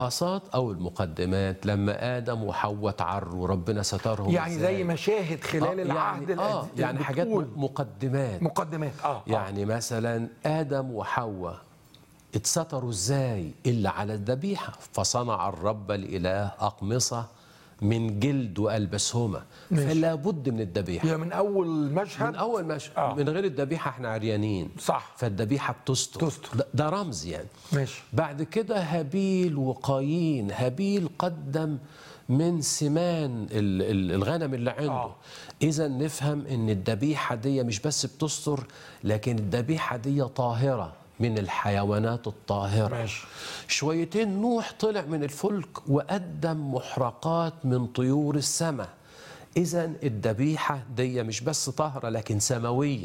الخلاصات او المقدمات لما ادم وحواء تعروا ربنا سترهم يعني إزاي. زي مشاهد خلال آه، العهد يعني اه القديم يعني حاجات بتقول مقدمات مقدمات اه آه. يعني مثلا ادم وحواء اتستروا ازاي الا على الذبيحه فصنع الرب الاله اقمصه من جلد والبسهما ماشي. فلا بد من الذبيحه يا من اول من مشهد اول ماشي آه. من غير الذبيحه احنا عريانين صح. فالذبيحه بتستر تستر. ده, ده رمز يعني ماشي بعد كده هابيل وقايين هابيل قدم من سمان ال- ال- الغنم اللي عنده آه. اذا نفهم ان الذبيحه دي مش بس بتستر لكن الذبيحه دي طاهره من الحيوانات الطاهره ماشي. شويتين نوح طلع من الفلك وقدم محرقات من طيور السماء اذا الذبيحه دي مش بس طاهره لكن سماويه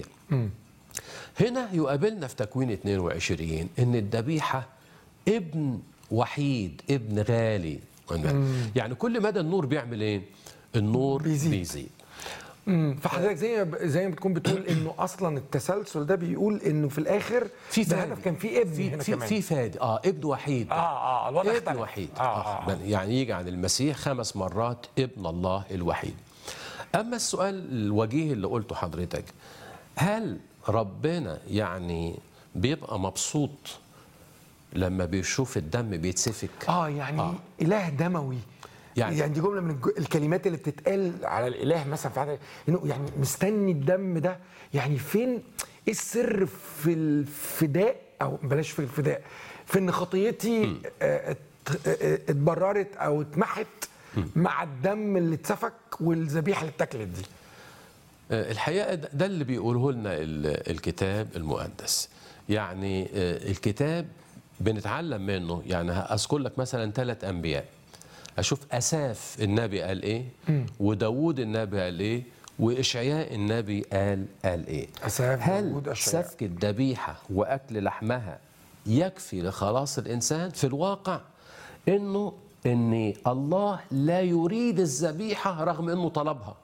هنا يقابلنا في تكوين 22 ان الذبيحه ابن وحيد ابن غالي يعني كل مدى النور بيعمل ايه النور بيزيد. بيزيد, بيزيد. مم. فحضرتك زي ما زي ما بتكون بتقول انه اصلا التسلسل ده بيقول انه في الاخر في ده فادي. هدف كان في ابن في هنا في كمان في فادي اه ابن وحيد اه اه الوضع ابن اختلف. وحيد آه آه. آه. يعني يجي عن المسيح خمس مرات ابن الله الوحيد اما السؤال الوجيه اللي قلته حضرتك هل ربنا يعني بيبقى مبسوط لما بيشوف الدم بيتسفك اه يعني آه. آه. اله دموي يعني- يعني, يعني دي جمله من الج- الكلمات اللي بتتقال على الاله مثلا في عدد انه يعني مستني الدم ده يعني فين ايه السر في الفداء او بلاش في الفداء في ان خطيتي آه، ات- آه، اتبررت او اتمحت مع الدم اللي اتسفك والذبيحه اللي اتاكلت دي آه، الحقيقه ده ده اللي بيقوله لنا ال- الكتاب المقدس يعني آه، الكتاب بنتعلم منه يعني اذكر لك مثلا ثلاث انبياء اشوف اساف النبي قال ايه وداوود النبي قال ايه واشعياء النبي قال قال ايه أساف، هل داوود، أشعياء. سفك الذبيحه واكل لحمها يكفي لخلاص الانسان في الواقع انه ان الله لا يريد الذبيحه رغم انه طلبها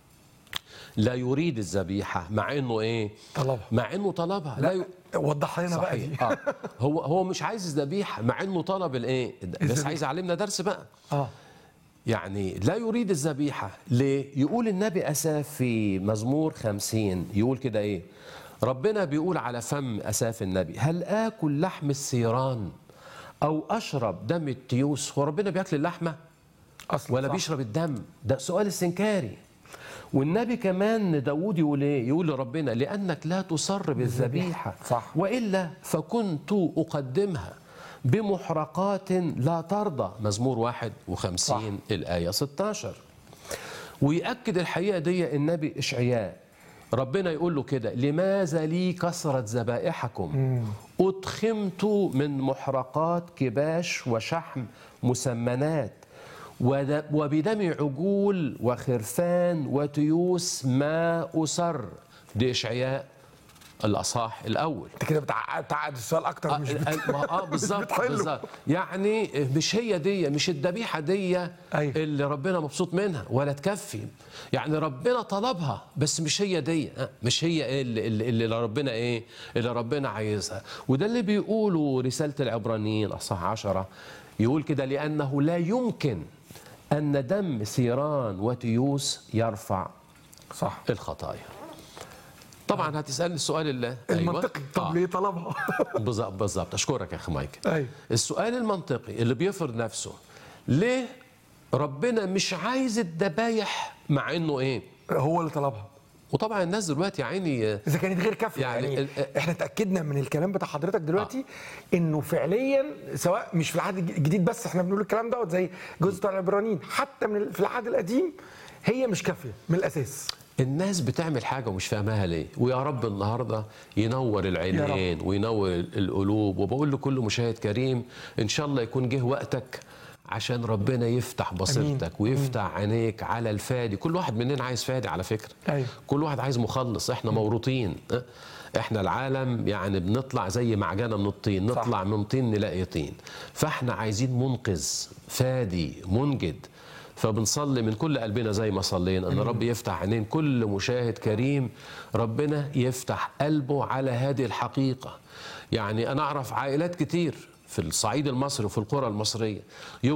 لا يريد الذبيحه مع انه ايه طلبها. مع انه طلبها لا, ي... وضح لنا بقى دي صحيح آه. هو هو مش عايز ذبيحه مع انه طلب الايه بس الذبيحة. عايز يعلمنا درس بقى اه يعني لا يريد الذبيحة ليه؟ يقول النبي أساف في مزمور خمسين يقول كده إيه ربنا بيقول على فم أساف النبي هل آكل لحم الثيران أو أشرب دم التيوس هو ربنا بياكل اللحمة اصلا ولا صح. بيشرب الدم ده سؤال استنكاري والنبي كمان داود يقول ايه يقول لربنا لانك لا تصر بالذبيحه صح. والا فكنت اقدمها بمحرقات لا ترضى مزمور 51 صح. الايه 16 ويأكد الحقيقه دي النبي اشعياء ربنا يقول له كده لماذا لي كثرة ذبائحكم أدخمت من محرقات كباش وشحم مسمنات ود- وبدم عجول وخرفان وتيوس ما أسر دي إشعياء الأصحاح الأول انت كده بتعقد بتعقد السؤال اكتر آه مش ال- بت... ال- ما- اه بالظبط بتحله. بالظبط يعني مش هي دي مش الذبيحه دي أيوة. اللي ربنا مبسوط منها ولا تكفي يعني ربنا طلبها بس مش هي دي آه، مش هي إيه اللي, اللي اللي ربنا ايه اللي ربنا عايزها وده اللي بيقوله رساله العبرانيين اصحاح عشرة يقول كده لانه لا يمكن ان دم ثيران وتيوس يرفع صح الخطايا طبعا هتسالني السؤال اللي المنطقي طب آه. ليه طلبها بالظبط بالظبط اشكرك يا اخي مايكل أيوة. السؤال المنطقي اللي بيفرض نفسه ليه ربنا مش عايز الذبايح مع انه ايه هو اللي طلبها وطبعا الناس دلوقتي يا عيني اذا كانت غير كافيه يعني يعني, ال- احنا اتاكدنا من الكلام بتاع حضرتك دلوقتي انه فعليا سواء مش في العهد الجديد بس احنا بنقول الكلام دوت زي جزء بتاع العبرانيين حتى من ال- في العهد القديم هي مش كافيه من الاساس الناس بتعمل حاجة ومش فاهماها ليه ويا رب النهاردة ينور العينين وينور القلوب وبقول لكل مشاهد كريم إن شاء الله يكون جه وقتك عشان ربنا يفتح بصيرتك ويفتح عينيك على الفادي كل واحد مننا عايز فادي على فكرة أيوة. كل واحد عايز مخلص احنا موروثين اه؟ احنا العالم يعني بنطلع زي معجنه من الطين صح. نطلع من طين نلاقي طين فاحنا عايزين منقذ فادي منجد فبنصلي من كل قلبنا زي ما صلينا ان رب يفتح عينين كل مشاهد كريم ربنا يفتح قلبه على هذه الحقيقه يعني انا اعرف عائلات كتير في الصعيد المصري وفي القرى المصريه